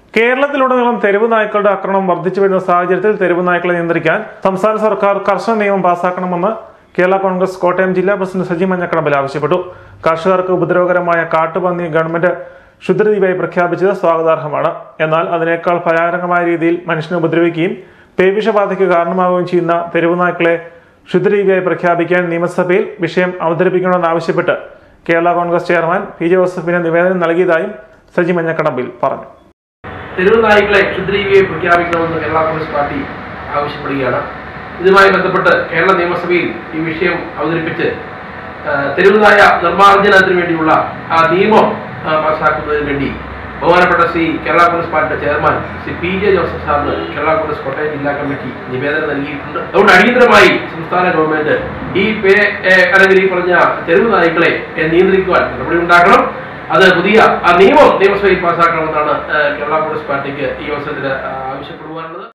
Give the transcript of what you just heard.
കേരളത്തിലുടനീളം തെരുവ് നായ്ക്കളുടെ ആക്രമണം വർദ്ധിച്ചു വരുന്ന സാഹചര്യത്തിൽ തെരുവ് നായ്ക്കളെ നിയന്ത്രിക്കാൻ സംസ്ഥാന സർക്കാർ കർശന നിയമം പാസാക്കണമെന്ന് കേരള കോൺഗ്രസ് കോട്ടയം ജില്ലാ പ്രസിഡന്റ് സജി മഞ്ഞക്കടമ്പിൽ ആവശ്യപ്പെട്ടു കർഷകർക്ക് ഉപദ്രവകരമായ കാട്ടുപന്നി ഗവൺമെന്റ് ക്ഷുദ്രദ്വീപായി പ്രഖ്യാപിച്ചത് സ്വാഗതാർഹമാണ് എന്നാൽ അതിനേക്കാൾ ഭയാനകമായ രീതിയിൽ മനുഷ്യനെ ഉപദ്രവിക്കുകയും പേവിഷബാധയ്ക്ക് കാരണമാവുകയും ചെയ്യുന്ന തെരുവ് നായ്ക്കളെ ക്ഷുദ്രദ്വീപായി പ്രഖ്യാപിക്കാൻ നിയമസഭയിൽ വിഷയം അവതരിപ്പിക്കണമെന്നാവശ്യപ്പെട്ട് Kerala Congress chairman P J ജോസഫിന് നിവേദനം നൽകിയതായും സജി മഞ്ഞക്കടമ്പിൽ പറഞ്ഞു തെരുവ് നായ്ക്കളെ ക്ഷുദ്രീവിയെ പ്രഖ്യാപിക്കണമെന്ന് കേരള കോൺഗ്രസ് പാർട്ടി ആവശ്യപ്പെടുകയാണ് ഇതുമായി ബന്ധപ്പെട്ട് കേരള നിയമസഭയിൽ ഈ വിഷയം അവതരിപ്പിച്ച് ആ, തെരുവ് നായ നിർമ്മാർജ്ജനത്തിന് വേണ്ടിയുള്ള ആ നിയമം ആ, പാസ്സാക്കുന്നതിന് വേണ്ടി ബഹുമാനപ്പെട്ട ശ്രീ കേരള കോൺഗ്രസ് പാർട്ടിയുടെ chairman Shri P J Joseph സാറിന് കേരള കോൺഗ്രസ് കോട്ടയം ജില്ലാ കമ്മിറ്റി നിവേദനം നൽകിയിട്ടുണ്ട് അതുകൊണ്ട് അടിയന്തരമായി സംസ്ഥാന ഗവൺമെന്റ് ഈ പേ ഏ, അല്ലെങ്കിൽ ഈ പറഞ്ഞ തെരുവ് നായ്ക്കളെ ഏ, നിയന്ത്രിക്കുവാൻ നടപടി ഉണ്ടാക്കണം അത് പുതിയ ആ നിയമം നിയമസഭയിൽ പാസ്സാക്കണമെന്നാണ് ആ, കേരള കോൺഗ്രസ് പാർട്ടിക്ക് ഈ അവസരത്തിൽ ആ, ആവശ്യപ്പെടുവാനുള്ളത്